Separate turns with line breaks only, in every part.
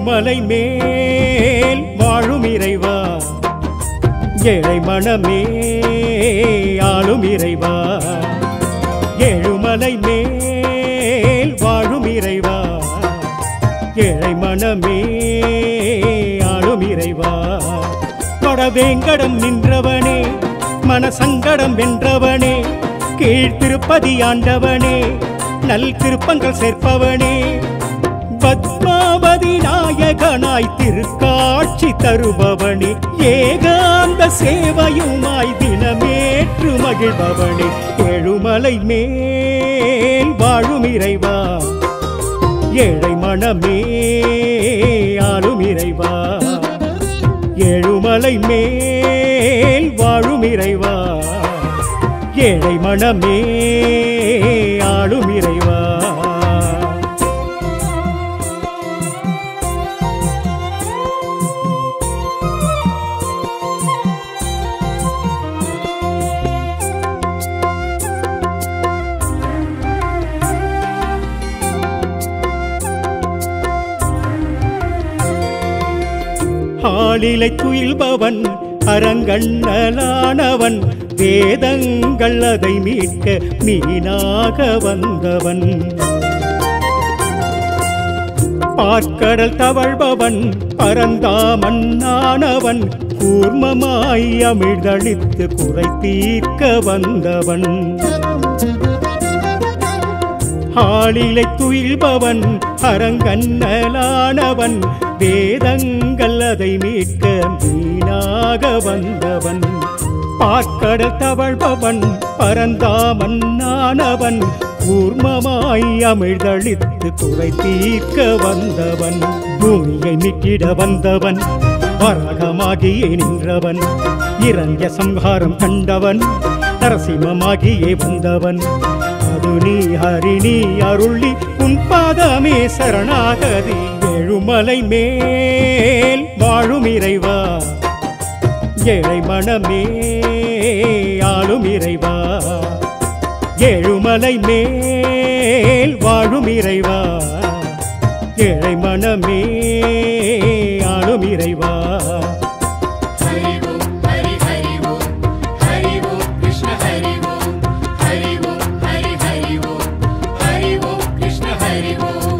ஏழுமலை மேல் வாழும் இறைவா ஏழை மனமே ஆளும் இறைவா ஏழுமலை மேல் வாழும் இறைவா ஏழை மனமே ஆளும் இறைவா கொடவேங்கடம் நின்றவனே மனசங்கடம் வென்றவனே கீழ்த்திருப்பதி ஆண்டவனே நல் திருப்பங்கள் சேர்ப்பவனே பத்மாவதி நாயகனாய் திருக்காட்சி தருபவனே ஏகாந்த சேவையுமாய் தினமேற்று மகிழ்பவனே ஏழுமலை மேல் வாழும் இறைவா ஏழை மனமே ஆளும் இறைவா ஏழுமலை மேல் வாழும் இறைவா ஏழை மனமே ஆளும் இறைவா ஆளிலை துயில்பவன் அரங்கண்ணலானவன் வேதங்கள் அதை மீட்க மீனாக வந்தவன் பார்க்கடல் தவழ்பவன் பரந்தாமன் ஆனவன் கூர்மமாய் அமிழ்தளித்து குறை தீர்க்க வந்தவன் ஆளிலை துயில்பவன் அரங்கண்ணலானவன் வேதங்கள் அதை மீட்க மீனாக வந்தவன் பார்க்கடல் தவழ்பவன் பரந்தாமன் ஆனவன் கூர்மமாய் அமிழ்தளித்து குறை தீர்க்க வந்தவன் பூமியை மீட்டிட வந்தவன் வரகமாகியே நின்றவன் இறங்கிய சம்ஹாரம் கண்டவன் நரசிம்மமாகியே வந்தவன் அது நீ ஹரி நீ அருளி உன் பாதமே சரணாகதி எழுமலை மேல் வாழும் இறைவா ஏழை மனமே ஆளும் இறைவா ஏழுமலை மேல் வாழும் இறைவா ஏழை மனமே ஆளும் இறைவா
हरि ओम हरि हरि ओम हरि ओम कृष्ण हरि ओम हरि ओम हरि हरि ओम हरि ओम कृष्ण हरि ओम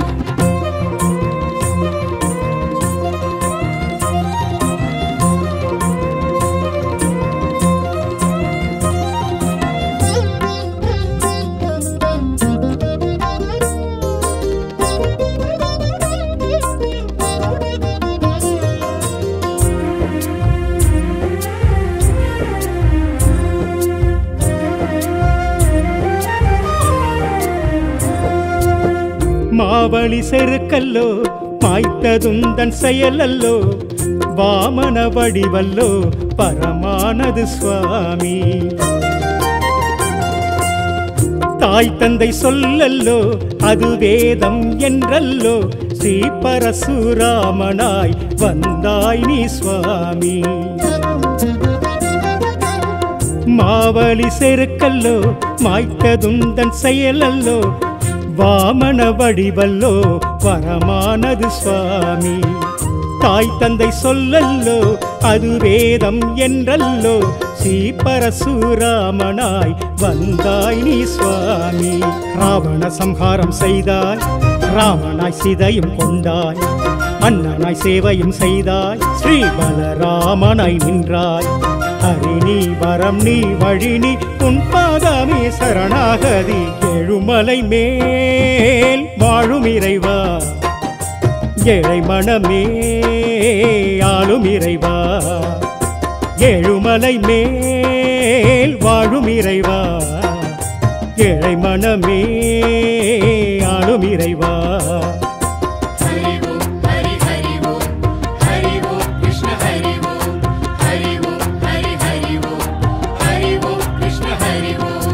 மாவழி செருக்கல்லோ மாய்த்ததுந்தன் செயலல்லோ வாமன வடிவல்லோ பரமானது சுவாமி தாய் தந்தை சொல்லல்லோ அது வேதம் என்றல்லோ ஸ்ரீ பரசுராமனாய் வந்தாய் நீ சுவாமி மாவழி செருக்கல்லோ மாய்த்ததுந்தன் செயலல்லோ வாமன வடிவல்லோ வரமானது சுவாமி தாய் தந்தை சொல்லல்லோ அது வேதம் என்றல்லோ ஸ்ரீ பரசுராமனாய் வந்தாய் நீ சுவாமி ராவண சம்ஹாரம் செய்தாய் ராமனாய் சிதையும் கொண்டாய் அண்ணனாய் சேவையும் செய்தாய் ஸ்ரீ பலராமனாய் நின்றாய் ஹரி நீ வரம் நீ வழி நீ உன் பாதமே சரணாகதி எழுமலை மேல் வாழும் இறைவா ஏழை மனமே ஆளும் இறைவா ஏழுமலை மேல் வாழும் இறைவா ஏழை மனமே ஆளும் இறைவா
हरि ओम हरि हरि ओम हरि ओम कृष्ण हरि ओम हरि ओम हरि हरि ओम हरि ओम कृष्ण हरि ओम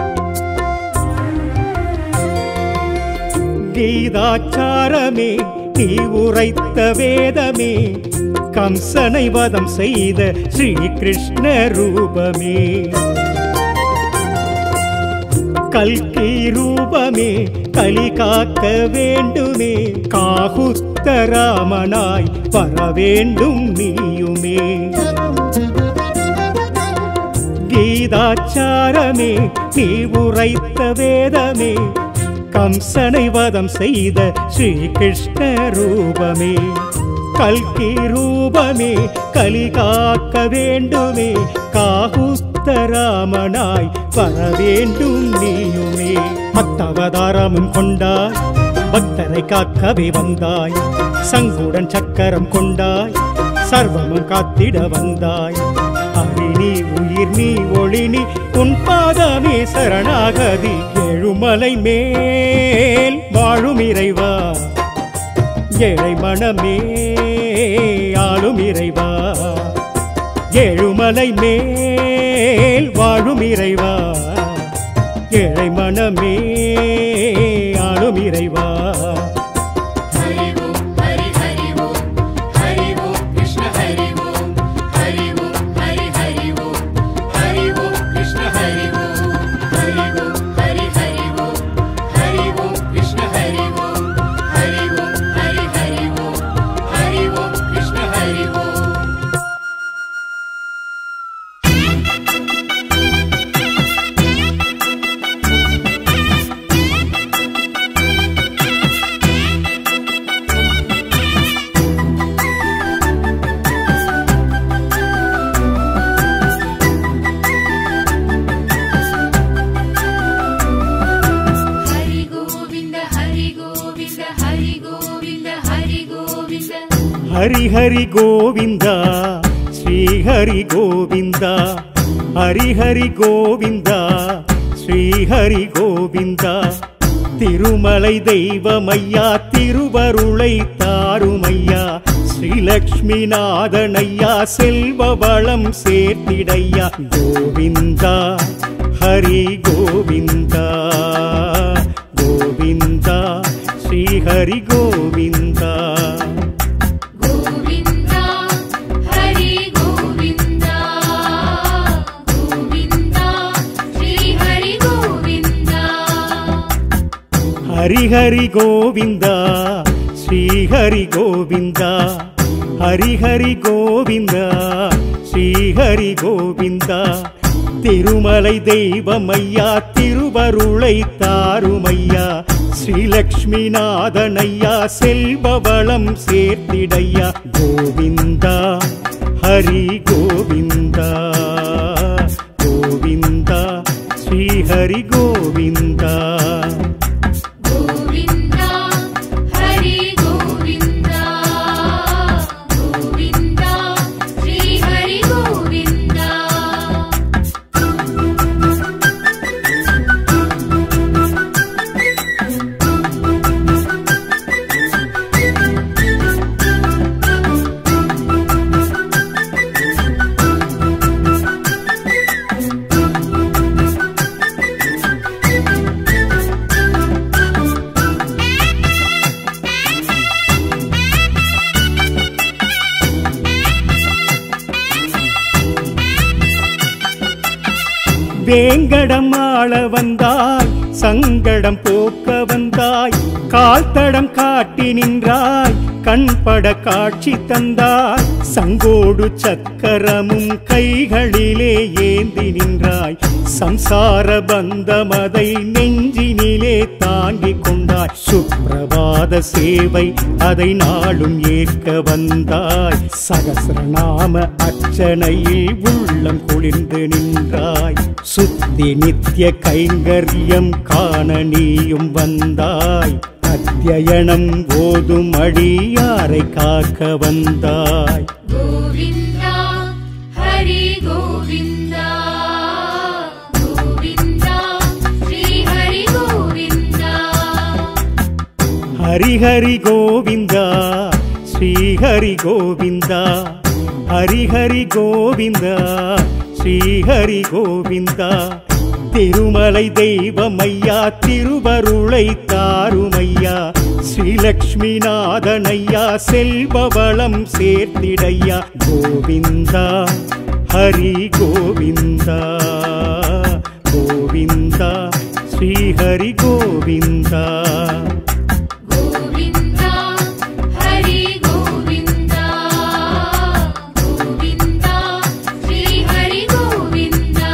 கீதாச்சாரமே நீ உரைத்த வேதமே கம்சனை வதம் செய்த ஸ்ரீ கிருஷ்ண ரூபமே கல்கி ரூபமே கலி காக்க வேண்டுமே காகுஸ்த ராமனாய் வர வேண்டும் நீயுமே கீதாச்சாரமே நீ உரைத்த வேதமே கம்சனை வதம் செய்த ஸ்ரீ கிருஷ்ண ரூபமே கல்கி ரூபமே கலி காக்க வேண்டுமே காகுஸ்த ராமனாய் வர வேண்டும் நீயுமே பத்தவதாரமும் கொண்டாய் பக்தரை காக்கவே வந்தாய் சங்குடன் சக்கரம் கொண்டாய் சர்வமும் காத்திட வந்தாய் அரிணி உயிர் நீ ஒளி நீ உன் பாதமே சரணாகதி எழுமலை மேல் வாழும் இறைவா ஏழை மனமே ஆளும் இறைவா ஏழுமலை மேல் வாழும் இறைவா ஏழை மனமே ஆளும் இறைவா
हरि ओम हरि हरि ओम हरि ओम कृष्ण हरि ओम हरि ओम हरि हरि ओम हरि ओम कृष्ण हरि ओम हरि ओम हरि हरि ओम हरि ओम कृष्ण हरि ओम हरि ओम हरि हरि ओम हरि ओम कृष्ण हरि ओम हरि गोविन्द हरि गोविन्द हरि गोविन्द हरि गोविन्द
ஹரி ஹரி கோவிந்தா ஸ்ரீ ஹரி கோவிந்தா ஹரி ஹரி கோவிந்தா ஸ்ரீ ஹரி கோவிந்தா திருமலை தெய்வமையா திருவருளை தாருமையா ஸ்ரீலக்ஷ்மி நாதனையா செல்வ வளம் சேர்த்திடையா கோவிந்தா ஹரி கோவிந்தா கோவிந்தா ஸ்ரீ ஹரி கோவிந்தா
गोविन्द हरि गोविन्द गोविन्द श्रीहरि गोविन्द
ஹரி ஹரி கோவிந்தா ஸ்ரீ ஹரி கோவிந்தா ஹரி ஹரி கோவிந்தா ஸ்ரீ ஹரி கோவிந்தா திருமலை தெய்வமையா திருவருளை தாருமையா ஸ்ரீலக்ஷ்மி நாதனையா செல்வ வளம் சேர்த்திடையா கோவிந்தா ஹரி கோவிந்தா கோவிந்தா ஸ்ரீ ஹரி கோவிந்தா
गोविन्द हरि गोविन्द गोविन्द श्रीहरि गोविन्द
வேங்கடம் ஆள வந்தாய் சங்கடம் போக்க வந்தாய் கால் தடம் காட்டி நின்றாய் கண்பட காட்சி தந்தாய் சங்கோடு சக்கரமும் கைகளிலே ஏந்தி நின்றாய் சம்சார பந்தமதை நெஞ்சினிலே தாங்கிக் கொண்டாய் சுப்பிரபாத சேவை அதை நாளும் ஏற்க வந்தாய் சகசிரநாம அர்ச்சனையில் உள்ளம் குளிர்ந்து நின்றாய் சுத்தி நித்திய கைங்கரியம் காண நீயும் வந்தாய் அத்தியனம் ஓதும் அடியாரை காக்க வந்தாய்
गोविन्द हरि गोविन्द गोविन्द श्रीहरि गोविन्द
ஹரி ஹரி கோவிந்தா ஸ்ரீ ஹரி கோவிந்தா ஹரி ஹரி கோவிந்தா ஸ்ரீ ஹரி கோவிந்தா திருமலை தெய்வமையா திருவருளை தாருமையா ஸ்ரீலக்ஷ்மி நாதனையா செல்வவளம் சேர்த்திடையா கோவிந்தா ஹரி கோவிந்தா கோவிந்தா ஸ்ரீஹரி கோவிந்தா
गोविन्दा हरि गोविन्दा गोविन्दा श्रीहरि गोविन्दा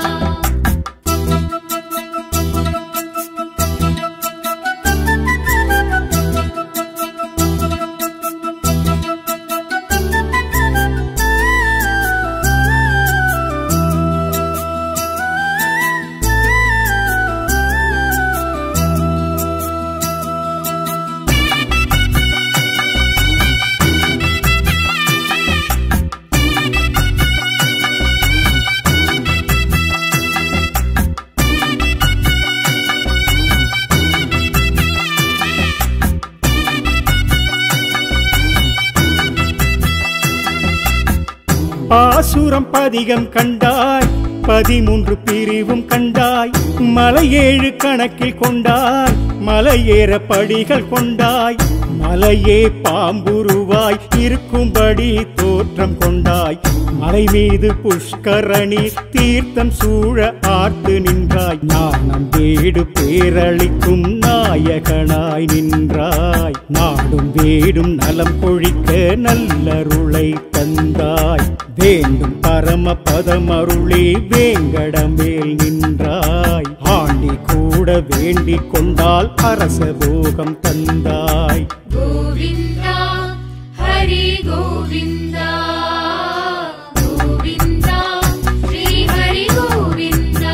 பாசுரம் பதிகம் கண்டாய் பதிமூன்று பிரிவும் கண்டாய் மலையேழு கணக்கில் கொண்டாய் மலையேற படிகள் கொண்டாய் மலையே பாம்புருவாய் இருக்கும்படி தோற்றம் கொண்டாய் மலை மீது புஷ்கரணி தீர்த்தம் சூழ ஆர்த்து நின்றாய் ஞானம் வீடு பேரளிக்கும் நாயகனாய் நின்றாய் நாடும் வீடும் நலம் கொழிக்க நல்லருளை தந்தாய் வேண்டும் பரம பதமருளே வேங்கடமேல் நின்றாய் ஆண்டி கூட வேண்டிக் கொண்டால் அரச போகம் தந்தாய்
गोविन्दा हरि गोविन्दा गोविन्दा श्रीहरि गोविन्दा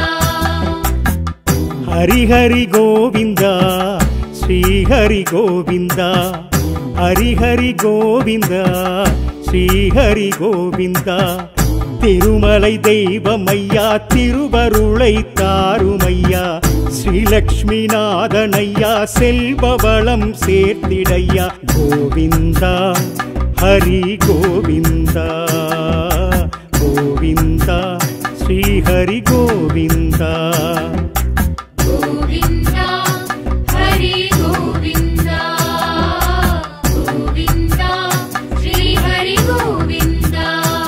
ஹரிஹரி கோவிந்தா ஸ்ரீஹரி கோவிந்தா ஹரிஹரி கோவிந்தா ஸ்ரீஹரி கோவிந்தா திருமலை தெய்வமையா திருவருளை தாருமையா ஸ்ரீலக்ஷ்மி நாதனையா செல்வவளம் சேர்த்திடையா கோவிந்தா ஹரி கோவிந்தா கோவிந்தா ஸ்ரீஹரி கோவிந்தா
गोविन्दा हरि गोविन्दा गोविन्दा श्रीहरि गोविन्दा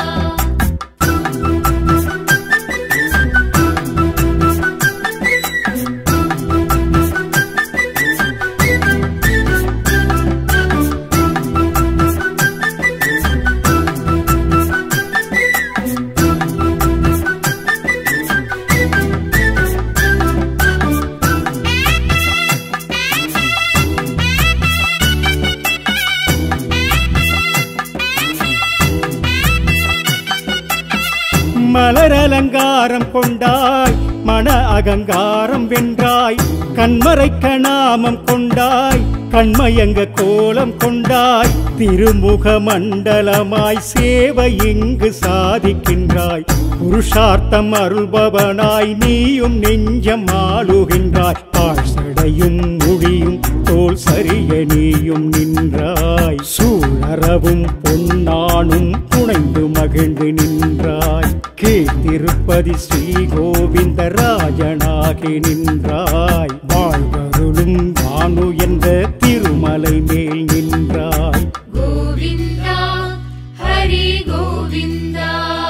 மலர் அலங்காரம் கொண்டாய் மன அகங்காரம் வென்றாய் கண்மறைக்க நாமம் கொண்டாய் கண்மயங்க கோலம் கொண்டாய் திருமுக மண்டலமாய் சேவை இங்கு சாதிக்கின்றாய் புருஷார்த்தம் அருள்பவனாய் நீயும் நெஞ்சம் ஆளுகின்றாய் பாழ்சடையும் முடியும் தோல் சரிய நீயும் நின்றாய் சூழறவும் பொன்னானும் புனைந்து மகிழ்ந்து நின்றாய் கீழ்த்திருப்பதி ஸ்ரீ கோவிந்த ராஜனாகி நின்றாய் வாழ்வருளும் வானு என்ற திருமலை மேல் நின்றாய்
गोविन्दा हरि गोविन्दा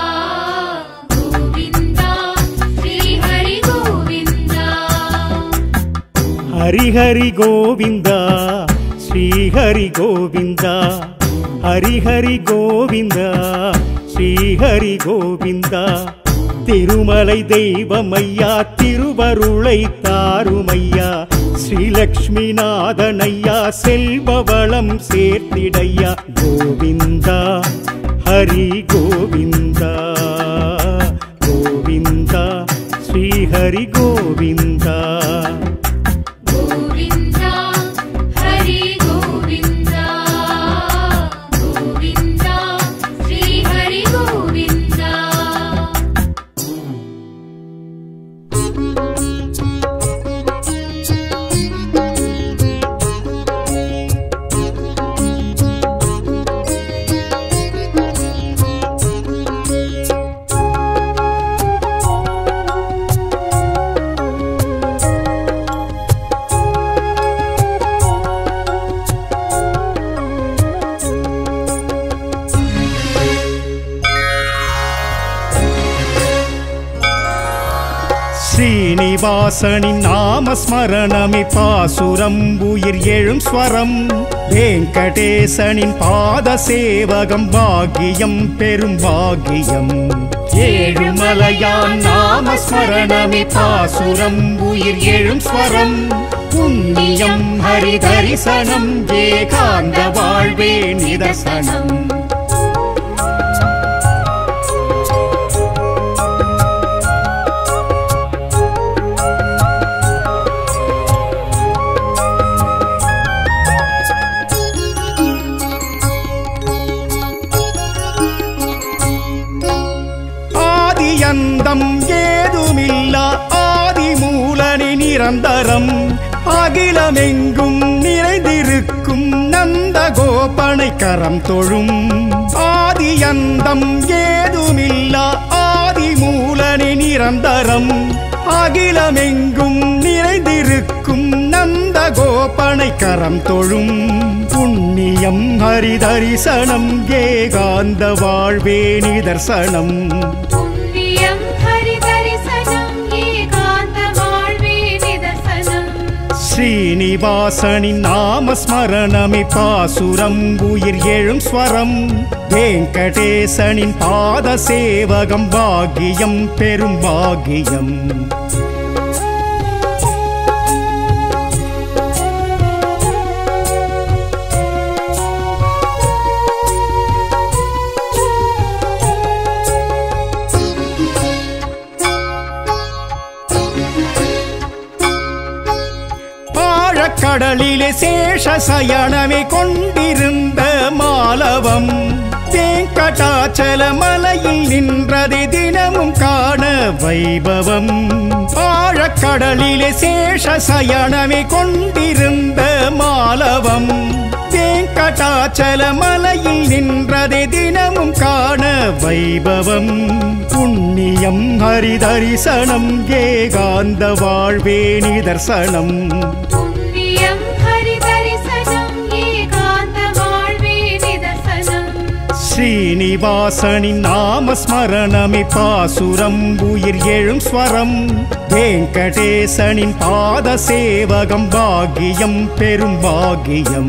गोविन्दा श्रीहरि गोविन्दा
ஹரிஹரி கோவிந்தா ஸ்ரீஹரி கோவிந்தா ஹரிஹரி கோவிந்தா ஸ்ரீஹரி கோவிந்தா திருமலை தெய்வமையா திருவருளை தாருமையா ஸ்ரீலக்ஷ்மி நாதனையா செல்வவளம் சேர்த்திடையா கோவிந்தா ஹரி கோவிந்தா கோவிந்தா ஸ்ரீஹரி கோவிந்தா
गोविन्दा हरि गोविन्दा गोविन्दा श्रीहरि गोविन्दा
Thank
ஸ்ரீனிவாசனின் நாமஸ்மரணமே பாசுரம் உயிர் எழும் ஸ்வரம் வெங்கடேசனின் பாத சேவகம் பாக்கியம் பெரும் பாக்கியம் ஏழுமலையான் நாமஸ்மரணமே பாசுரம் உயிர் எழும் ஸ்வரம் புண்ணியம் ஹரி தரிசனம் ஏகாந்த வாழ்வே நிதர்சனம் ஆதியந்தம் ஏதுமில்லா ஆதிமூலனி நிரந்தரம் அகிலமெங்கும் நிறைந்திருக்கும் நந்த கோபனை கரம் தொழும் ஆதியந்தம் ஏதுமில்லா ஆதிமூலனி நிரந்தரம் அகிலமெங்கும் நிறைந்திருக்கும் நந்த கோபனை கரம் தொழும் புண்ணியம் ஹரிதரிசனம் ஏகாந்த வாழ்வே நிதர்சனம்
புண்ணியம் ஹரிதரிசனம் ஏகாந்த வாழ்வே நிதர்சனம்
ஸ்ரீனிவாசனின் நாமஸ்மரணமே பாசுரம் உயிர் எழும் ஸ்வரம் வெங்கடேசனின் பாத சேவகம் பாக்கியம் பெரும் பாக்கியம் ஆழக்கடலிலே சேஷ சயனமே கொண்டிருந்த மாலவம் வேங்கடாச்சல மலையில் நின்றதை தினமும் காண வைபவம் ஆழக்கடலிலே சேஷ சயனமே கொண்டிருந்த மாலவம் வேங்கடாச்சல மலையில் நின்றதை தினமும் காண வைபவம் புண்ணியம் ஹரிதரிசனம் ஏகாந்த வாழ்வே நிதர்சனம்
புண்ணியம் ஹரிதரிசனம் ஏகாந்த வாழ்வே நிதர்சனம்
ஸ்ரீனிவாசனின் நாமஸ்மரணமே பாசுரம் உயிர் எழும் ஸ்வரம் வெங்கடேசனின் பாத சேவகம் பாக்கியம் பெரும் பாக்கியம்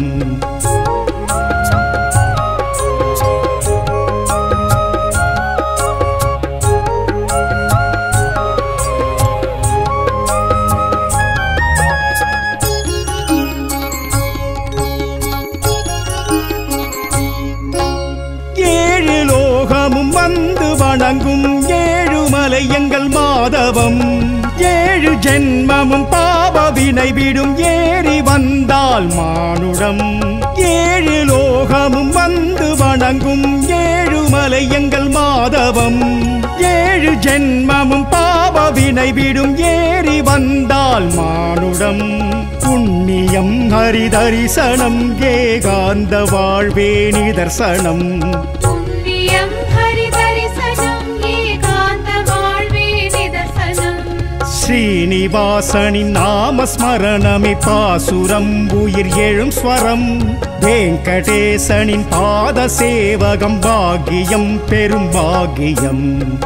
ஏழு லோகமும் வந்து வணங்கும் ஏழுமலை எங்கள் மாதவம் ஏழு ஜென்மமும் பாவ வினை விடும் ஏறி வந்தால் மானுடம் ஏழு லோகமும் வந்து வணங்கும் ஏழுமலை எங்கள் மாதவம் ஏழு ஜென்மமும் பாவ வினை விடும் ஏறி வந்தால் மானுடம் புண்ணியம் ஹரிதரிசனம் ஏகாந்த வாழ்வே நிதர்சனம்
புண்ணியம் ஹரிதரிசனம் ஏகாந்த வாழ்வே நிதர்சனம்
ஸ்ரீனிவாசனின் நாமஸ்மரணமே பாசுரம் உயிர் எழும் ஸ்வரம் வெங்கடேசனின் பாத சேவகம் பாக்கியம் பெரும் பாக்கியம்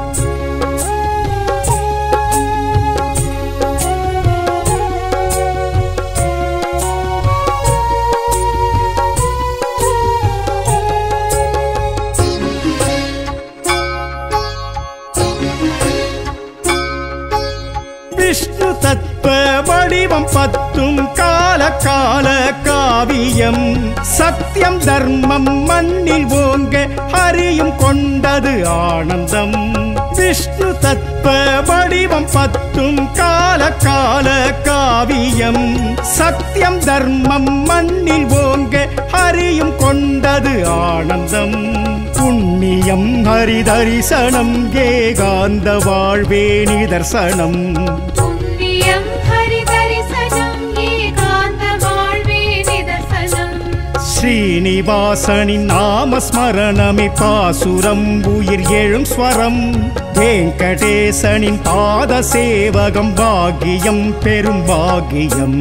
விஷ்ணு தத்துவ வடிவம் பத்தும் கால கால காவியம் சத்தியம் தர்மம் மண்ணில் ஓங்க ஹரியும் கொண்டது ஆனந்தம் விஷ்ணு தத்துவ வடிவம் பத்தும் கால கால காவியம் சத்தியம் தர்மம் மண்ணில் ஓங்க ஹரியும் கொண்டது ஆனந்தம் புண்ணியம் ஹரிதரிசனம் ஏகாந்த வாழ்வே நிதர்சனம்
புண்ணியம் ஹரிதரிசனம் ஏகாந்த வாழ்வே நிதர்சனம்
ஸ்ரீனிவாசனின் நாமஸ்மரணமே பாசுரம் உயிர் எழும் ஸ்வரம் வெங்கடேசனின் பாத சேவகம் பாக்கியம் பெரும் பாக்கியம்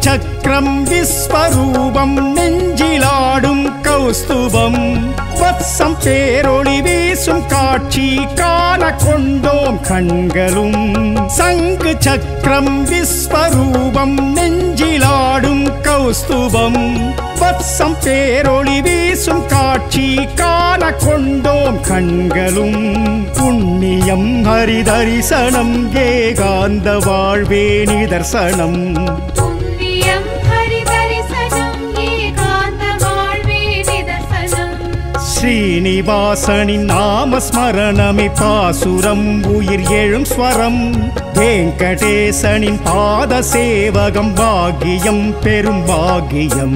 சக்கரம் விஸ்வரூபம் நெஞ்சிலாடும் கௌஸ்துபம் வத்சம் பேரொளி வீசும் காட்சி காண கொண்டோம் கண்களும் சங்கு சக்கரம் விஸ்வரூபம் நெஞ்சிலாடும் கௌஸ்துபம் வத்சம் பேரொளி வீசும் காட்சி காண கொண்டோம் கண்களும் புண்ணியம் ஹரிதரிசனம் ஏகாந்த வாழ்வே நிதர்சனம்
புண்ணியம் ஹரிதரிசனம் ஏகாந்த வாழ்வே நிதர்சனம்
ஸ்ரீனிவாசனின் நாமஸ்மரணமே பாசுரம் உயிர் எழும் ஸ்வரம் வெங்கடேசனின் பாத சேவகம் பாகியம் பெரும் பாகியம்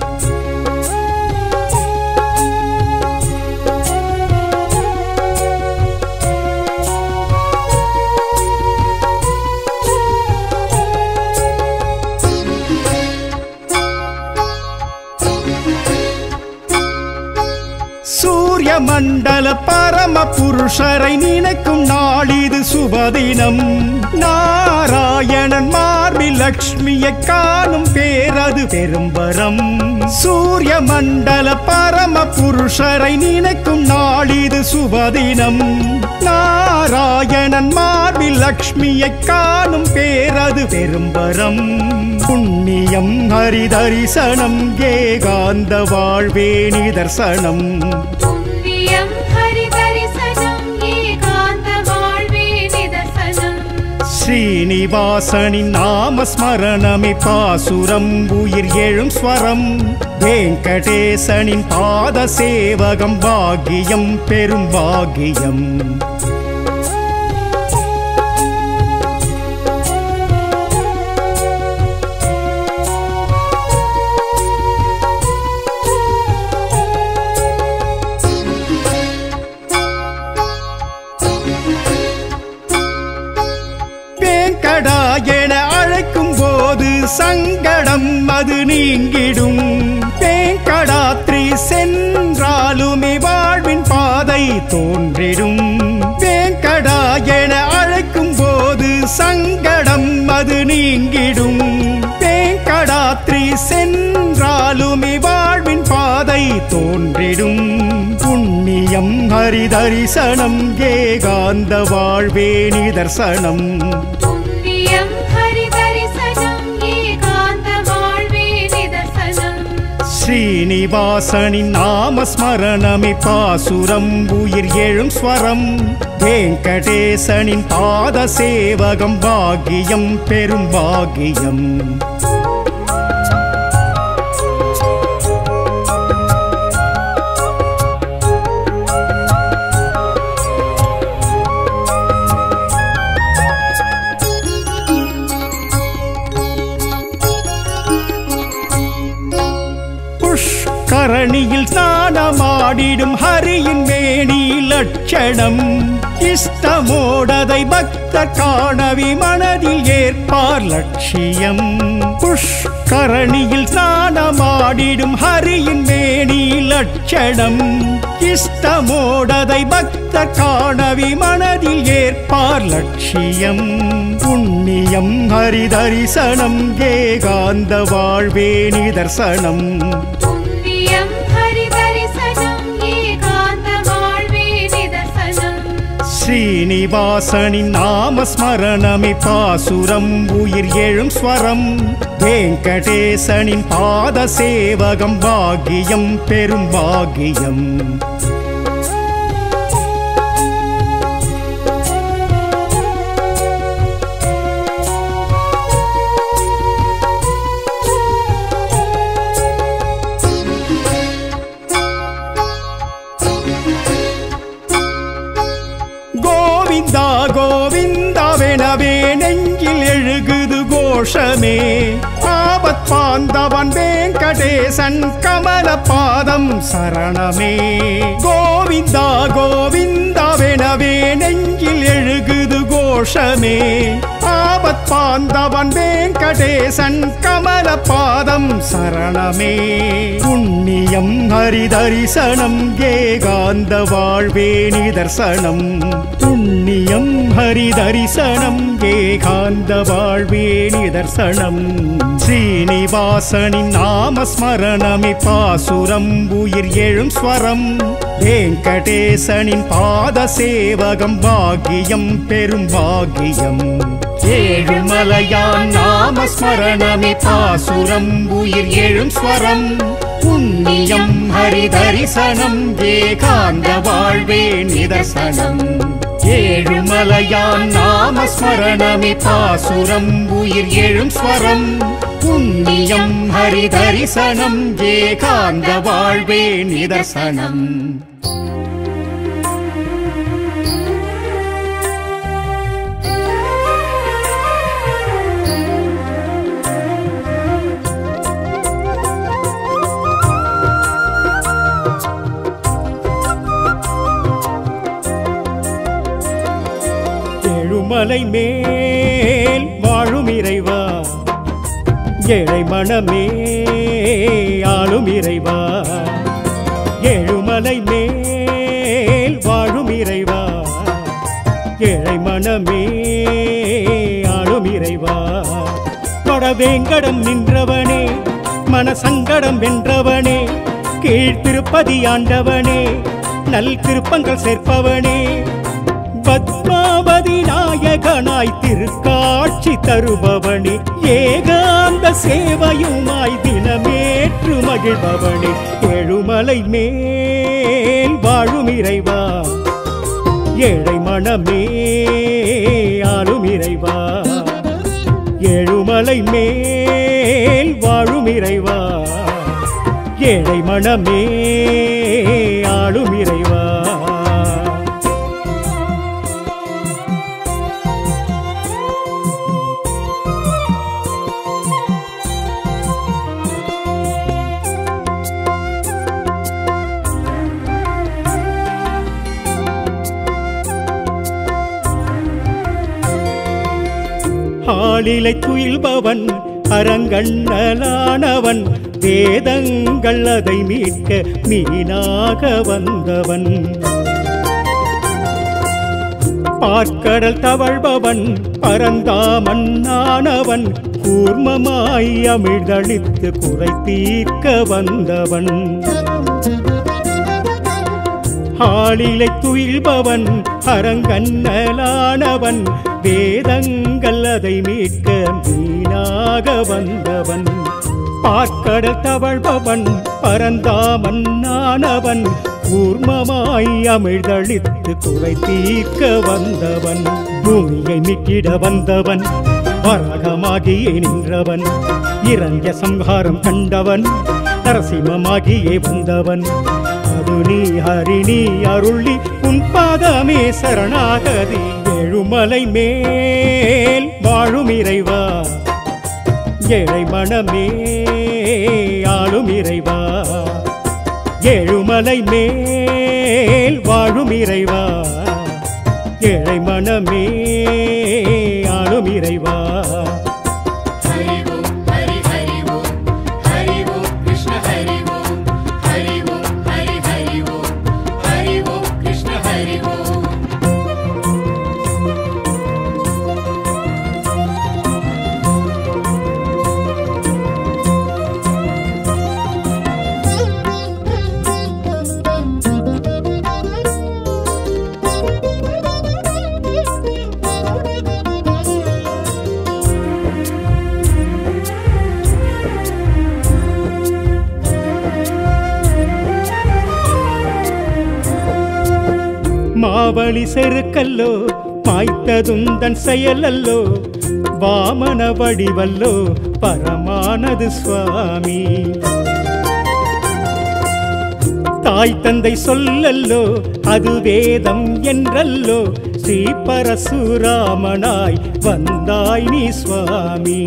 சூரிய மண்டல பரம புருஷரை நினைக்கும் நாளிது சுபதினம் நாராயணன் மார்பில் லக்ஷ்மியை காணும் பேரது பெரும்பரம் சூரிய மண்டல பரம புருஷரை நினைக்கும் நாளிது சுபதினம் நாராயணன் மார்பில் லக்ஷ்மியை காணும் பேரது பெரும்பரம் புண்ணியம் ஹரிதரிசனம் ஏகாந்த வாழ்வே நிதர்சனம்
புண்ணியம் ஹரிதரிசனம் ஏகாந்த வாழ்வே நிதர்சனம்
ஸ்ரீனிவாசனின் நாமஸ்மரணமே பாசுரம் உயிர் எழும் ஸ்வரம் வெங்கடேசனின் பாத சேவகம் பாகியம் பெரும் பாகியம் வேங்கடா என அழைக்கும் போது சங்கடம் அது நீங்கிடும் வேங்கடாத்ரி சென்றாலுமே வாழ்வின் பாதை தோன்றிடும் வேங்கடா என அழைக்கும் போது சங்கடம் அது நீங்கிடும் வேங்கடாத்ரி சென்றாலுமே வாழ்வின் பாதை தோன்றிடும் புண்ணியம் ஹரிதரிசனம் ஏகாந்த வாழ்வே நிதர்சனம்
புண்ணியம் ஹரிதரிசனம் ஏகாந்த வாழ்வே நிதர்சனம்
ஸ்ரீனிவாசனின் நாமஸ்மரணமே பாசுரம் உயிர் எழும் ஸ்வரம் வெங்கடேசனின் பாத சேவகம் பாகியம் பெரும் பாகியம் புஷ்கரணியில் ஸ்நானமாடிடும் ஹரியின் மேனி லட்சணம் இஷ்டமோடதை பக்தர் காணவி மனதில் ஏற்பார் லட்சியம் புஷ்கரணியில் ஸ்நானமாடிடும் ஹரியின் மேனி லட்சணம் இஷ்டமோடதை பக்தர் காணவி மனதில் ஏற்பார் லட்சியம் புண்ணியம் ஹரிதரிசனம் ஏகாந்த வாழ்வே நிதர்சனம்
புண்ணியம் ஹரிதரிசனம் ஏகாந்த வாழ்வே நிதர்சனம்
ஸ்ரீனிவாசனின் நாமஸ்மரணமே பாசுரம் உயிர் எழும் ஸ்வரம் வெங்கடேசனின் பாத சேவகம் பாகியம் பெரும் பாகியம் கோவிந்தா கோவிந்தாவெனவே நெஞ்சில் எழுகுது கோஷமே ஆபத் பாந்தவன் வெங்கடேசன் கமல பாதம் சரணமே கோவிந்தா கோவிந்தாவெனவே நெஞ்சில் எழுகுது கோஷமே ஆபத் பாந்தவன் வேங்கடேசன் கமல பாதம் சரணமே புண்ணியம் ஹரிதரிசனம் ஏகாந்த வாழ்வே நிதர்சனம் புண்ணியம் ஹரிதரிசனம் ஏகாந்த வாழ்வே நிதர்சனம் ஸ்ரீனிவாசனின் நாமஸ்மரணமே பாசுரம் உயிர் எழும் ஸ்வரம் வெங்கடேசனின் பாத சேவகம் பாக்கியம் பெரும் பாக்கியம் ஏழுமலையான் நாமஸ்மரணமே பாசுரம் உயிர் எழும் ஸ்வரம் புண்ணியம் ஹரிதரிசனம் ஏகாந்த வாழ்வே நிதர்சனம் ஏழுமலையான் நாமஸ்மரணமே பாசுரம் உயிர் எழும் ஸ்வரம் புண்ணியம் ஹரிதரிசனம் ஏகாந்த வாழ்வே நிதர்சனம் எழுமலை மேல் வாழும் இறைவா ஏழை மனமே ஆளும் இறைவா எழுமலை மேல் வாழும் இறைவா ஏழை மனமே ஆளும் இறைவா வடவேங்கடம் நின்றவனே மனசங்கடம் வென்றவனே கீழ்த்திருப்பதி ஆண்டவனே நல் திருப்பங்கள் சேர்ப்பவனே பத்மாவதி நாயகனாய் திருக்காட்சி தருபவனே ஏகாந்த சேவையுமாய் தினமேற்று மகிழ்பவனே எழுமலை மேல் வாழும் இறைவா ஏழை மனமே ஆளும் இறைவா எழுமலை மேல் வாழும் இறைவா ஏழை மனமே ஆளும் இறைவா ஆளிலை துயில்பவன் அரங்கண்ணலானவன் வேதங்கள் அதை மீட்க மீனாக வந்தவன் பார்க்கடல் தவழ்பவன் பரந்தாமன் ஆனவன் கூர்மமாய் அமிழ்தளித்து குறை தீர்க்க வந்தவன் ஆளிலை துயில்பவன் அரங்கண்ணலானவன் வேதங்கள் அதை மீட்க மீனாக வந்தவன் பார்க்கடல் தவழ்பவன் பரந்தாமன் ஆனவன் கூர்மமாய் அமிழ்தளித்து குறை தீர்க்க வந்தவன் பூமியை மீட்டிட வந்தவன் வரகமாகியே நின்றவன் இறங்கிய சம்ஹாரம் கண்டவன் நரசிம்மமாகியே வந்தவன் அது நீ ஹரி நீ அருளி உன் பாதமே சரணாகதி எழுமலை மேல் வாழும் இறைவா ஏழை மனமே ஆளும் இறைவா ஏழுமலை மேல் வாழும் இறைவா ஏழை மனமே ஆளும் இறைவா
हरि ओम हरि हरि ओम हरि ओम कृष्ण हरि ओम हरि ओम हरि हरि ओम हरि ओम कृष्ण हरि ओम
மாவழி செருக்கல்லோ மாய்த்ததும் தன் செயலல்லோ வாமன வடிவல்லோ பரமானது சுவாமி தாய் தந்தை சொல்லல்லோ அது வேதம் என்றல்லோ ஸ்ரீ பரசுராமனாய் வந்தாய் நீ சுவாமி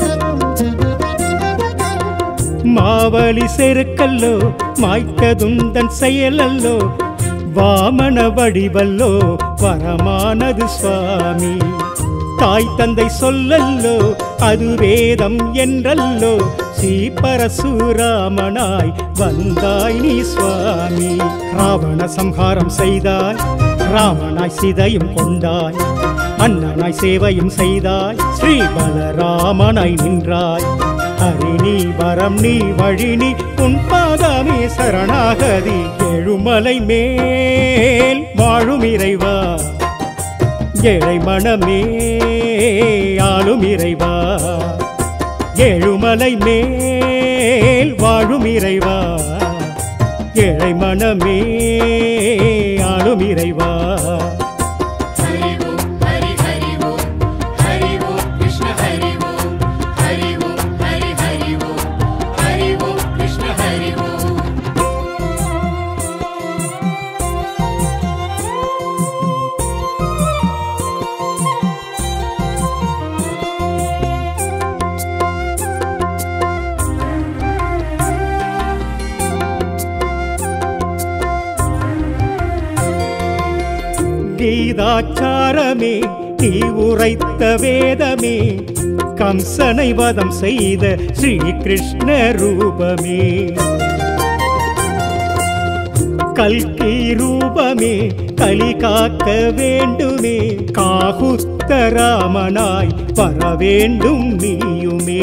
மாவழி செருக்கல்லோ மாய்த்ததும் தன் செயலல்லோ வாமன வடிவல்லோ வரமானது சுவாமி தாய் தந்தை சொல்லல்லோ அது வேதம் என்றல்லோ ஸ்ரீ பரசுராமனாய் வந்தாய் நீ சுவாமி ராவண சம்ஹாரம் செய்தாய் ராமனாய் சிதையும் கொண்டாய் அண்ணனாய் சேவையும் செய்தாய் ஸ்ரீ பலராமனாய் நின்றாய் ஹரி நீ வரம் நீ வழி நீ உன் பாதமே சரணாகதி எழுமலை மேல் வாழும் இறைவா ஏழை மனமே ஆளும் இறைவா ஏழுமலை மேல் வாழும் இறைவா ஏழை மனமே ஆளும் இறைவா
ஹரி ஓம் ஹரி ஹரி ஓம் ஹரி ஓம் கிருஷ்ண ஹரி ஓம் ஹரி ஓம் ஹரி ஹரி ஓம் ஹரி ஓம் கிருஷ்ண ஹரி ஓம்
கீதாச்சாரமே நீ உரைத்த வேதமே கம்சனை வதம் செய்த ஸ்ரீ கிருஷ்ண ரூபமே கல்கி ரூபமே கலி காக்க வேண்டுமே காகுஸ்த ராமனாய் வர வேண்டும் நீயுமே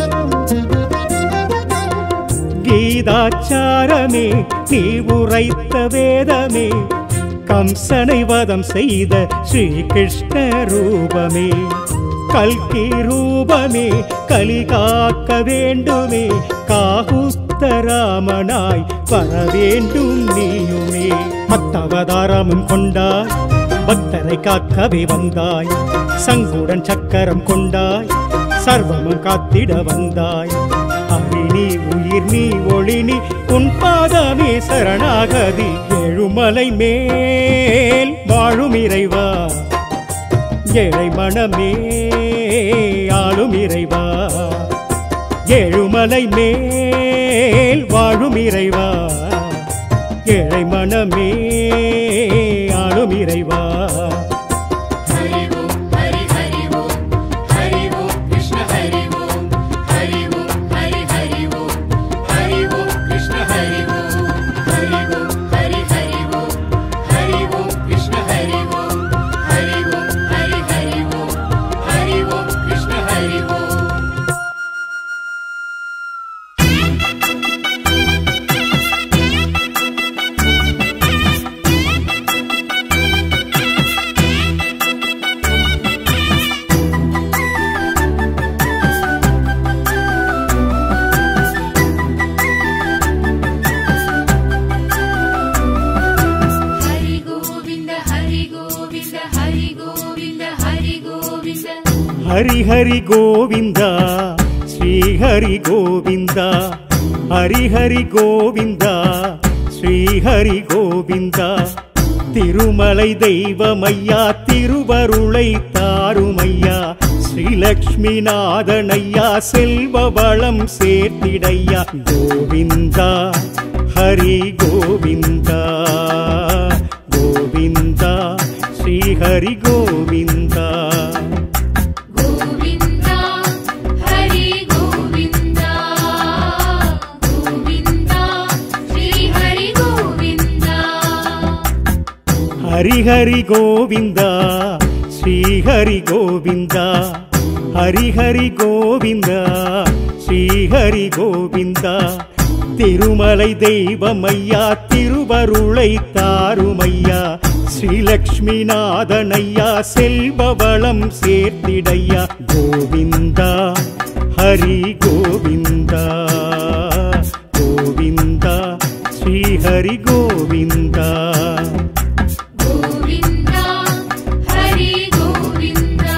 கீதாச்சாரமே நீ உரைத்த வேதமே கம்சனை வதம் செய்த ஸ்ரீ கிருஷ்ண ரூபமே கல்கி ரூபமே கலி காக்க வேண்டுமே காகுஸ்த ராமனாய் வர வேண்டும் நீயுமே பத்தவதாரமும் கொண்டாய் பக்தரை காக்கவே வந்தாய் சங்குடன் சக்கரம் கொண்டாய் சர்வமும் காத்திட வந்தாய் அரி நீ உயிர் நீ ஒளி நீ உன் பாதமே சரணாகதி எழுமலை மேல் வாழும் இறைவா ஏழை மனமே ஆளும் இறைவா ஏழுமலை மேல் வாழும் இறைவா ஏழை மனமே ஆளும் இறைவா
ஹரி ஓம் ஹரி ஹரி ஓம் ஹரி ஓம் கிருஷ்ண ஹரி ஓம் ஹரி ஓம் ஹரி ஹரி ஓம் ஹரி ஓம் கிருஷ்ண ஹரி ஓம் ஹரி ஓம் ஹரி ஹரி ஓம் ஹரி ஓம் கிருஷ்ண ஹரி ஓம் ஹரி ஓம் ஹரி ஹரி ஓம் ஹரி ஓம் கிருஷ்ண ஹரி ஓம்
ஹரி கோவிந்த ஹரி கோவிந்த ஹரி கோவிந்த ஹரி கோவிந்த
ஹரி ஹரி கோவிந்தா ஸ்ரீ ஹரி கோவிந்தா ஹரி ஹரி கோவிந்தா ஸ்ரீ ஹரி கோவிந்தா திருமலை தெய்வமையா திருவருளை தாருமையா ஸ்ரீலக்ஷ்மி நாதனையா செல்வ வளம் சேர்த்திடையா கோவிந்தா ஹரி கோவிந்தா கோவிந்தா ஸ்ரீ ஹரி கோவிந்தா
கோவிந்தா ஹரி கோவிந்தா கோவிந்தா ஸ்ரீ ஹரி கோவிந்தா
ஹரி ஹரி கோவிந்தா ஸ்ரீ ஹரி கோவிந்தா ஹரி ஹரி கோவிந்தா ஸ்ரீ ஹரி கோவிந்தா திருமலை தெய்வமையா திருவருளை தாருமையா ஸ்ரீலக்ஷ்மி நாதனையா செல்வ வளம் சேர்த்திடையா கோவிந்தா ஹரி கோவிந்தா கோவிந்தா ஸ்ரீ ஹரி கோவிந்தா
கோவிந்தா ஹரி கோவிந்தா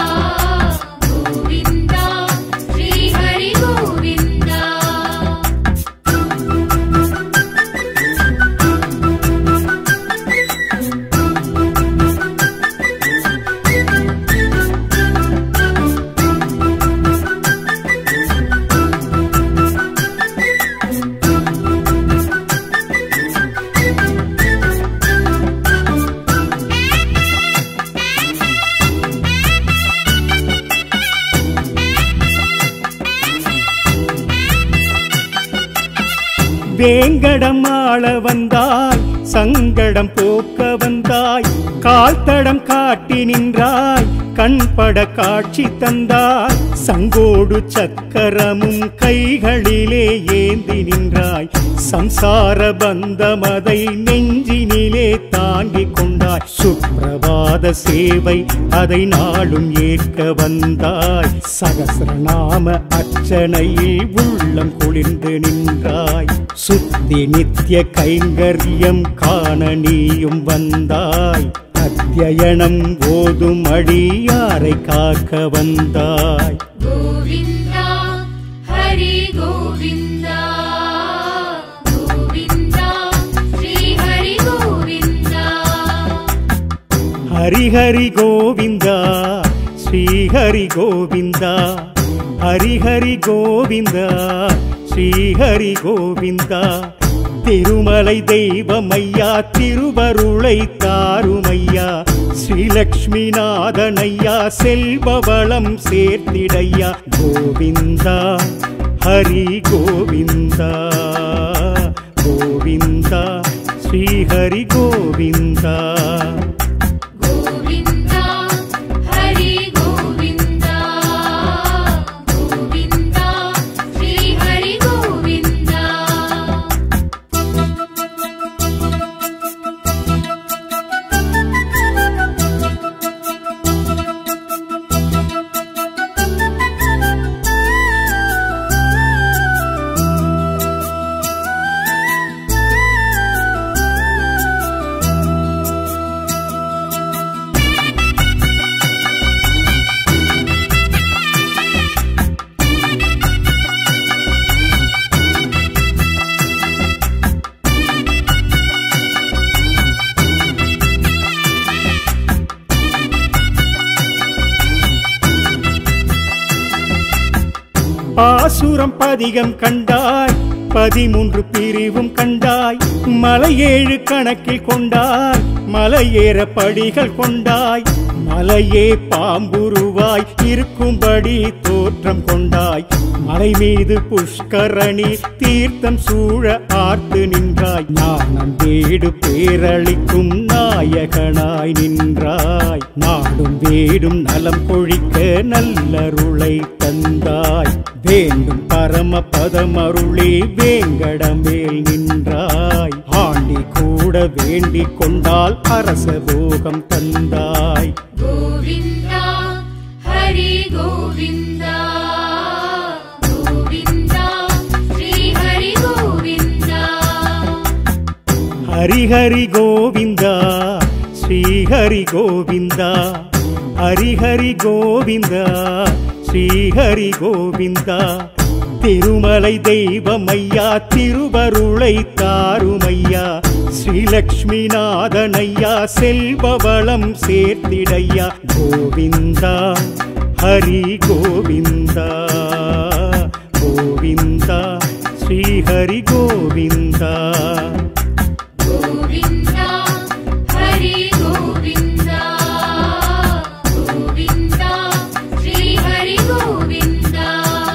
கோவிந்தா ஸ்ரீ ஹரி கோவிந்தா
வேங்கடம் ஆள வந்தாய் சங்கடம் போக்க வந்தாய் கால் தடம் காட்டி நின்றாய் கண்பட காட்சி தந்தாய் சங்கோடு சக்கரமும் கைகளிலே ஏந்தி நின்றாய் சம்சார பந்தமதை நெஞ்சினிலே தாங்கிக் கொண்டாய் சுப்பிரபாத சேவை அதை நாளும் ஏற்க வந்தாய் சகசிரநாம அர்ச்சனையில் உள்ளம் குளிர்ந்து நின்றாய் சுத்தி நித்திய கைங்கரியம் காண நீயும் வந்தாய் அத்தியனம் ஓதும் அடியாரை காக்க வந்தாய்
गोविन्दा हरि गोविन्दा गोविन्दा श्रीहरि गोविन्दा
ஹரிஹரி கோவிந்தா ஸ்ரீஹரி கோவிந்தா ஹரிஹரி கோவிந்தா ஸ்ரீஹரி கோவிந்தா திருமலை தெய்வமையா திருவருளை தாருமையா ஸ்ரீலக்ஷ்மி நாதனையா செல்வவளம் சேர்த்திடையா கோவிந்தா ஹரி கோவிந்தா கோவிந்தா ஸ்ரீஹரி கோவிந்தா
गोविन्दा हरि गोविन्दा गोविन्दा श्रीहरि गोविन्दा
பாசுரம் பதிகம் கண்டாய் பதிமூன்று பிரிவும் கண்டாய் மலையேழு கணக்கில் கொண்டாய் மலையேற படிகள் கொண்டாய் மலையே பாம்புருவாய் இருக்கும்படி தோற்றம் கொண்டாய் மலை மீது புஷ்கரணி தீர்த்தம் சூழ ஆர்த்து நின்றாய் ஞானம் வீடு பேரளிக்கும் நாயகனாய் நின்றாய் நாடும் வீடும் நலம் கொழிக்க நல்லருளை தந்தாய் வேண்டும் பரம பதமருளே வேங்கடமேல் நின்றாய் ஆண்டி கூட வேண்டிக் கொண்டால் அரச போகம் தந்தாய்
गोविन्दा हरि गोविन्दा गोविन्दा श्रीहरि गोविन्दा
ஹரிஹரி கோவிந்தா ஸ்ரீஹரி கோவிந்தா ஹரிஹரி கோவிந்தா ஸ்ரீஹரி கோவிந்தா திருமலை தெய்வமையா திருவருளை தாருமையா ஸ்ரீலக்ஷ்மி நாதனையா செல்வவளம் சேர்த்திடையா கோவிந்தா ஹரி கோவிந்தா கோவிந்தா ஸ்ரீஹரி கோவிந்தா
गोविन्दा हरि गोविन्दा गोविन्दा श्रीहरि गोविन्दा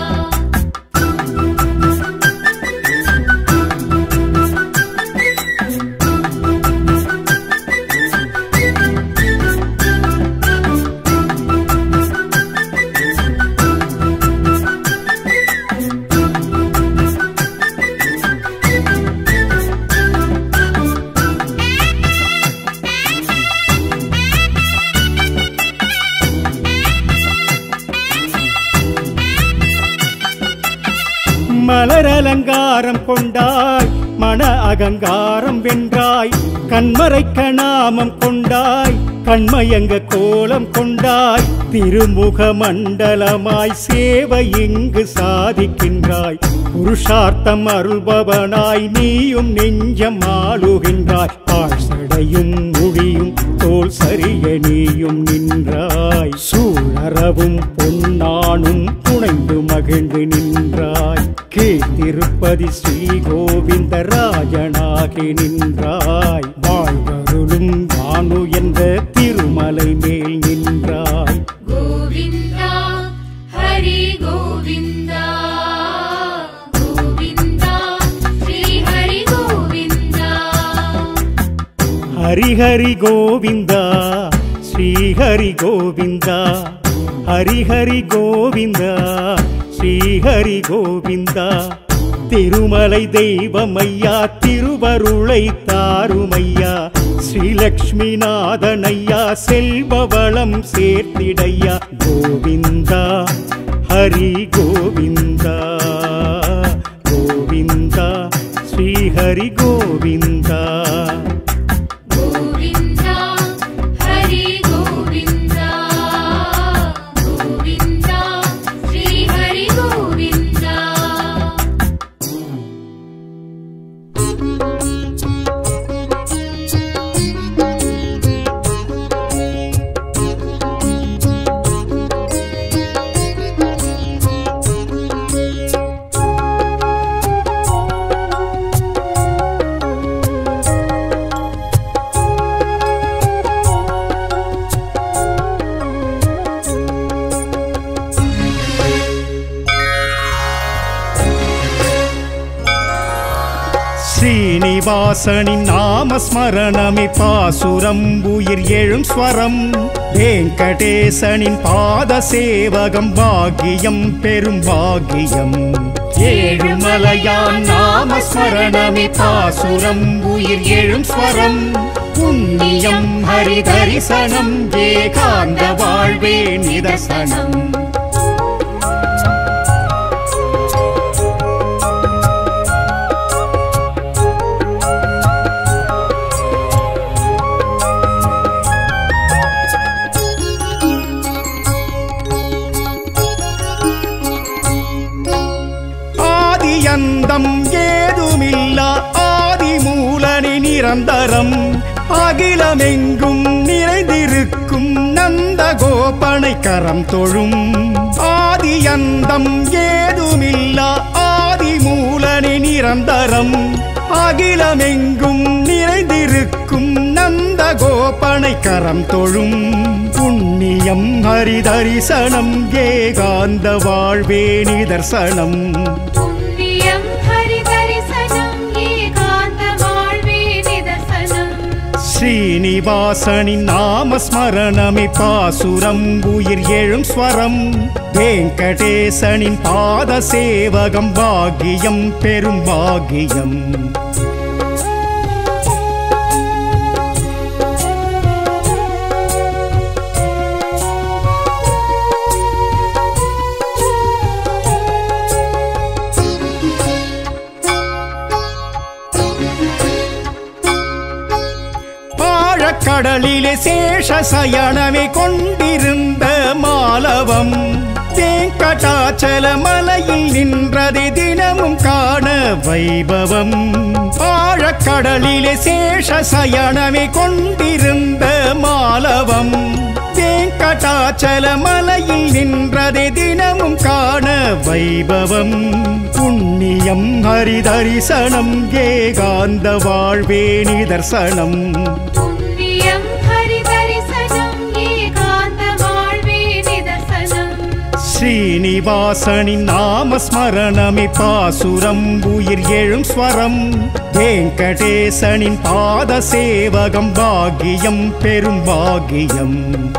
மலர் அலங்காரம் கொண்டாய் மன அகங்காரம் வென்றாய் கண்மறைக்க நாமம் கொண்டாய் கண்மயங்க கோலம் கொண்டாய் திருமுக மண்டலமாய் சேவை இங்கு சாதிக்கின்றாய் புருஷார்த்தம் அருள்பவனாய் நீயும் நெஞ்சம் ஆளுகின்றாய் ஆழ்சடையும் மொழியும் தோல் சரிய நீயும் நின்றாய் சூழறவும் பொன்னானும் புனைந்து மகிழ்ந்து நின்றாய் கீழ்த்திருப்பதி ஸ்ரீ கோவிந்த ராஜனாகி நின்றாய் வாழ்வருளும் வானு என்ற திருமலை மேல் நின்றாய்
गोविन्दा हरि गोविन्दा गोविन्दा श्रीहरि
ஹரி கோவிந்தா ஸ்ரீ ஹரி கோவிந்தா ஹரி ஹரி கோவிந்தா ஸ்ரீ ஹரி கோவிந்தா திருமலை தெய்வமையா திருவருளை தாருமையா ஸ்ரீலக்ஷ்மி நாதனையா செல்வவளம் சேர்த்திடையா கோவிந்தா ஹரி கோவிந்தா கோவிந்தா ஸ்ரீ ஹரி கோவிந்தா
गोविन्दा हरि गोविन्दा गोविन्दा श्रीहरि गोविन्दा
ஸ்ரீனிவாசனின் நாமஸ்மரணமே பாசுரம் உயிர் எழும் ஸ்வரம் வெங்கடேசனின் பாத சேவகம் பாக்கியம் பெரும் பாக்கியம் ஏழுமலையான் நாமஸ்மரணமே பாசுரம் உயிர் எழும் ஸ்வரம் புண்ணியம் ஹரி தரிசனம் ஏகாந்த வாழ்வே நிதர்சனம் ஆதியந்தம் ஏதுமில்லா ஆதிமூலனி நிரந்தரம் அகிலமெங்கும் நிறைந்திருக்கும் நந்த கோபனை கரம் தொழும் ஆதியந்தம் ஏதுமில்லா ஆதிமூலனி நிரந்தரம் அகிலமெங்கும் நிறைந்திருக்கும் நந்த கோபனை கரம் தொழும் புண்ணியம் ஹரிதரிசனம் ஏகாந்த வாழ்வே நிதர்சனம்
पुण्यं हरिदर्शनं एकान्तमाळ्वे निदर्शनम्
ஸ்ரீனிவாசனின் நாமஸ்மரணமே பாசுரம் உயிர் எழும் ஸ்வரம் வெங்கடேசனின் பாத சேவகம் பாக்கியம் பெரும் பாக்கியம் ஆழக்கடலிலே சேஷ சயனமே கொண்டிருந்த மாலவம் வேங்கடாச்சல மலையில் நின்றதை தினமும் காண வைபவம் ஆழக்கடலிலே சேஷ சயனமே கொண்டிருந்த மாலவம் வேங்கடாச்சல மலையில் நின்றதை தினமும் காண வைபவம் புண்ணியம் ஹரிதரிசனம் ஏகாந்த வாழ்வே நிதர்சனம்
पुण्यं हरिदर्शनं एकान्तमाळ्वे निदर्शनम्
ஸ்ரீனிவாசனின் நாமஸ்மரணமே பாசுரம் உயிர் எழும் ஸ்வரம் வெங்கடேசனின் பாத சேவகம் பாக்கியம் பெரும் பாக்கியம்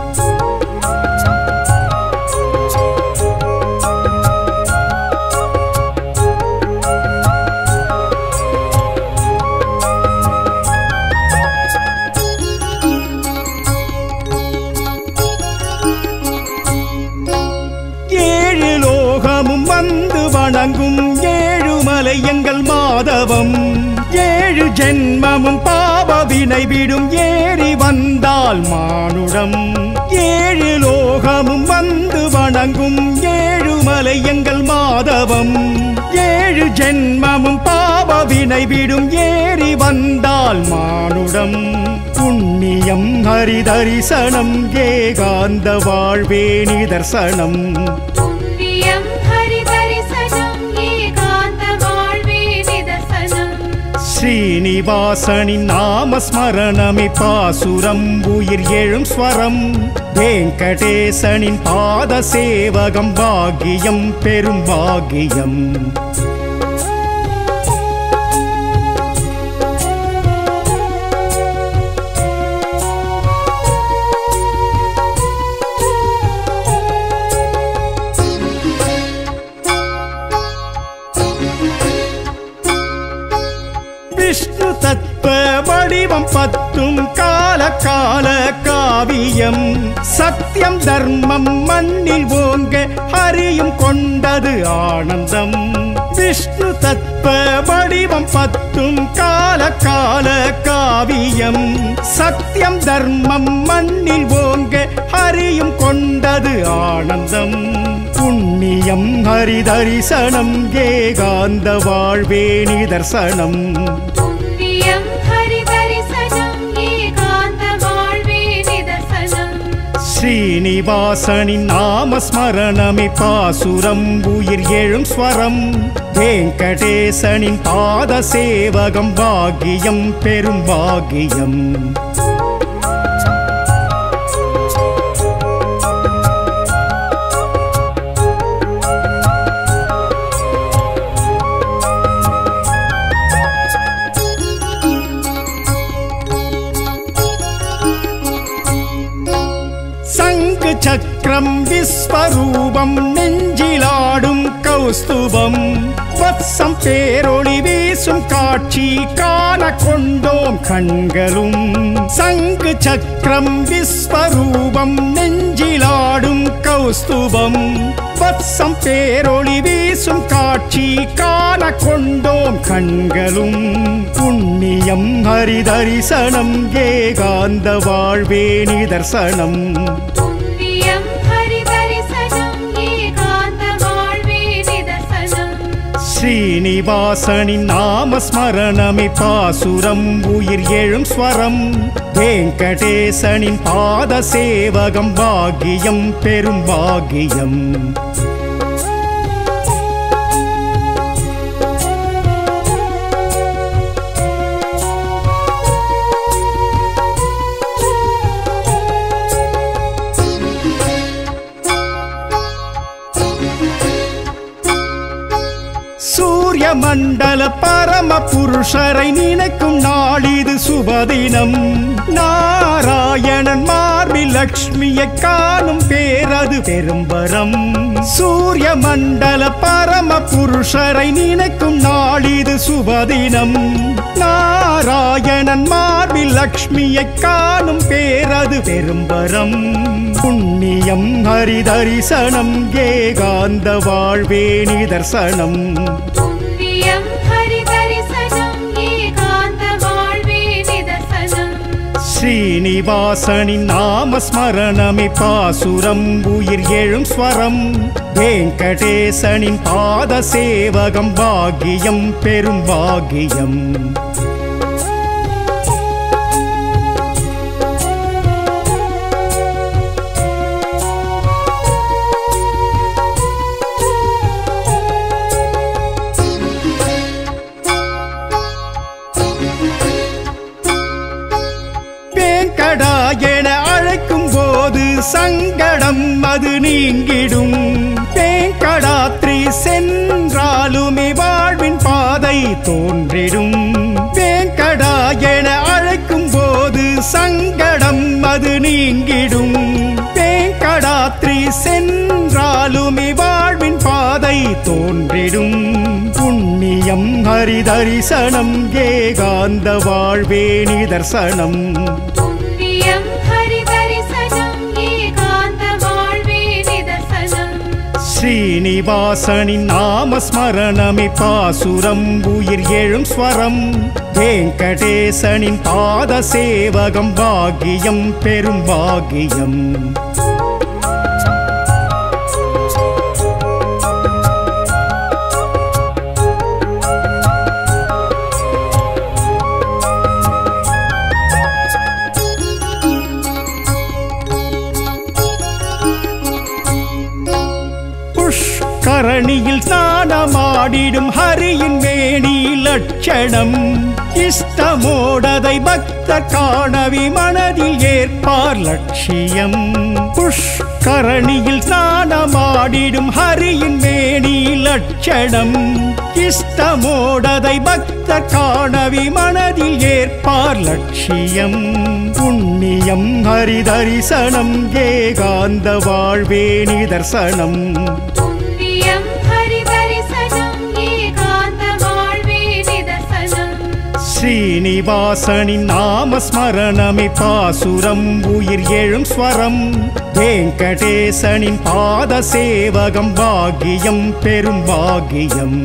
ஏழு லோகமும் வந்து வணங்கும் ஏழுமலை எங்கள் மாதவம் ஏழு ஜென்மமும் பாவ வினை விடும் ஏறி வந்தால் மானுடம் ஏழு லோகமும் வந்து வணங்கும் ஏழுமலை எங்கள் மாதவம் ஏழு ஜென்மமும் பாவ வினை விடும் ஏறி வந்தால் மானுடம் புண்ணியம் ஹரிதரிசனம் ஏகாந்த வாழ்வே நிதர்சனம்
पुण्यं हरिदर्शनं एकान्तमाळ्वे निदर्शनम्
ஸ்ரீனிவாசனின் நாமஸ்மரணமே பாசுரம் உயிர் எழும் ஸ்வரம் வெங்கடேசனின் பாத சேவகம் பாக்கியம் பெரும் பாக்கியம் காவியம் சத்தியம் தர்மம் மண்ணில் ஓங்க ஹரியும் கொண்டது ஆனந்தம் விஷ்ணு தத்துவ வடிவம் பத்தும் கால கால காவியம் சத்தியம் தர்மம் மண்ணில் ஓங்க ஹரியும் கொண்டது ஆனந்தம் புண்ணியம் ஹரி தரிசனம் ஏகாந்த வாழ்வே நிதர்சனம்
புண்ணியம் ஹரி தரிசனம் ஏகாந்த வாழ்வே நிதர்சனம்
ஸ்ரீனிவாசனின் நாமஸ்மரணமே பாசுரம் உயிர் எழும் ஸ்வரம் வெங்கடேசனின் பாத சேவகம் பாகியம் பெரும் பாகியம் சங்கு சக்கரம் விஸ்வரூபம் நெஞ்சிலாடும் கௌஸ்துபம் வத்சம் பேரொளி வீசும் காட்சி காண கொண்டோம் கண்களும் சங்கு சக்கரம் விஸ்வரூபம் நெஞ்சிலாடும் கௌஸ்துபம் வத்சம் பேரொளி வீசும் காட்சி காண கொண்டோம் கண்களும் புண்ணியம் ஹரி தரிசனம் ஏகாந்த வாழ்வே நிதர்சனம்
புண்ணியம் ஹரி தரிசனம் ஏகாந்த வாழ்வே நிதர்சனம்
ஸ்ரீனிவாசனின் நாமஸ்மரணமே பாசுரம் உயிர் எழும் ஸ்வரம் வெங்கடேசனின் பாத சேவகம் பாகியம் பெரும் பாகியம் சூரிய மண்டல பரம புருஷரை நினைக்கும் நாளிது சுபதினம் நாராயணன் மார்பில் லக்ஷ்மியை காணும் பேரது பெரும்பரம் சூரிய மண்டல பரம புருஷரை நினைக்கும் நாளிது சுபதினம் நாராயணன் மார்பில் லக்ஷ்மியை காணும் பேரது பெரும்பரம் புண்ணியம் ஹரி தரிசனம் ஏகாந்த வாழ்வே நிதர்சனம்
புண்ணியம் ஹரி தரிசனம் ஏகாந்த வாழ்வே நிதர்சனம்
ஸ்ரீனிவாசனின் நாமஸ்மரணமே பாசுரம் உயிர் எழும் ஸ்வரம் வெங்கடேசனின் பாத சேவகம் பாகியம் பெரும் பாகியம் வேங்கடா என அழைக்கும் போது சங்கடம் அது நீங்கிடும் வேங்கடாத்ரி சென்றாலுமே வாழ்வின் பாதை தோன்றிடும் வேங்கடா என அழைக்கும் போது சங்கடம் அது நீங்கிடும் வேங்கடாத்ரி சென்றாலுமே வாழ்வின் பாதை தோன்றிடும் புண்ணியம் ஹரி தரிசனம் ஏகாந்த வாழ்வே நிதர்சனம்
புண்ணியம் ஹரி தரிசனம் ஏகாந்த வாழ்வே நிதர்சனம்
ஸ்ரீனிவாசனின் நாமஸ்மரணமே பாசுரம் உயிர் எழும் ஸ்வரம் வெங்கடேசனின் பாத சேவகம் பாகியம் பெரும் பாகியம் புஷ்கரணியில் ஸ்நானமாடிடும் ஹரியின் மேனி லட்சணம் இஷ்டமோடதை பக்த காணவி மனதில் ஏற்பார் லட்சியம் புஷ்கரணியில் ஸ்நானமாடிடும் ஹரியின் மேனி லட்சணம் இஷ்டமோடதை பக்த காணவி மனதில் ஏற்பார் லட்சியம் புண்ணியம் ஹரி தரிசனம் ஏகாந்த வாழ்வே நிதர்சனம்
புண்ணியம் ஹரி தரிசனம் ஏகாந்த வாழ்வே நிதர்சனம்
ஸ்ரீனிவாசனின் நாமஸ்மரணமே பாசுரம் உயிர் எழும் ஸ்வரம் வெங்கடேசனின் பாத சேவகம் பாக்கியம் பெரும் பாக்கியம்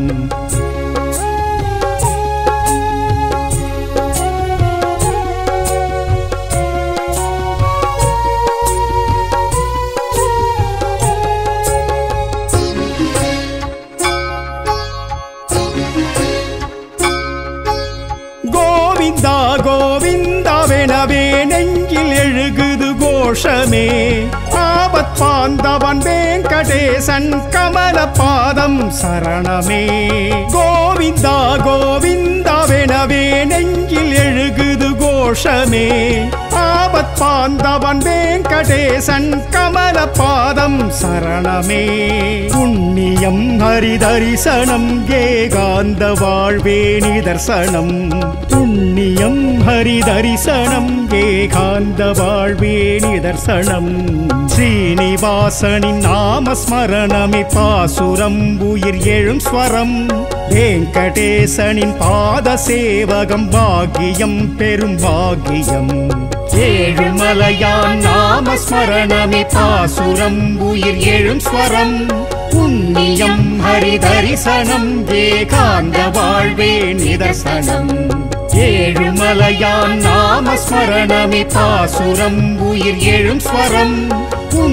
கோவிந்தா கோவிந்தாவெனவே நெஞ்சில் எழுகுது கோஷமே ஆபத் பாந்தவன் வெங்கடேசன் கமல பாதம் சரணமே கோவிந்தா கோவிந்தாவெனவே நெஞ்சில் எழுகுது கோஷமே ஆபத் பாந்தவன் வெங்கடேசன் கமல பாதம் சரணமே புண்ணியம் ஹரிதரிசனம் ஏகாந்த வாழ்வே நிதர்சனம் புண்ணியம் ஹரிதரிசனம் ஏகாந்த வாழ்வே நிதர்சனம் ஸ்ரீனிவாசனின் நாமஸ்மரணமே பாசுரம் உயிர் எழும் ஸ்வரம் வெங்கடேசனின் பாத சேவகம் பாக்கியம் பெரும் பாக்கியம் ஏழுமலையான் நாமஸ்மரணமே பாசுரம் உயிர் எழும் ஸ்வரம் புண்ணியம் ஹரிதரிசனம் ஏகாந்த வாழ்வே நிதர்சனம் ஏழுமலையான் நாமஸ்மரணமே பாசுரம் உயிர் எழும் ஸ்வரம்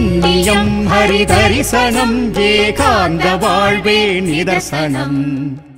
புண்ணியம் ஹரிதரிசனம் ஏகாந்த வாழ்வே நிதர்சனம்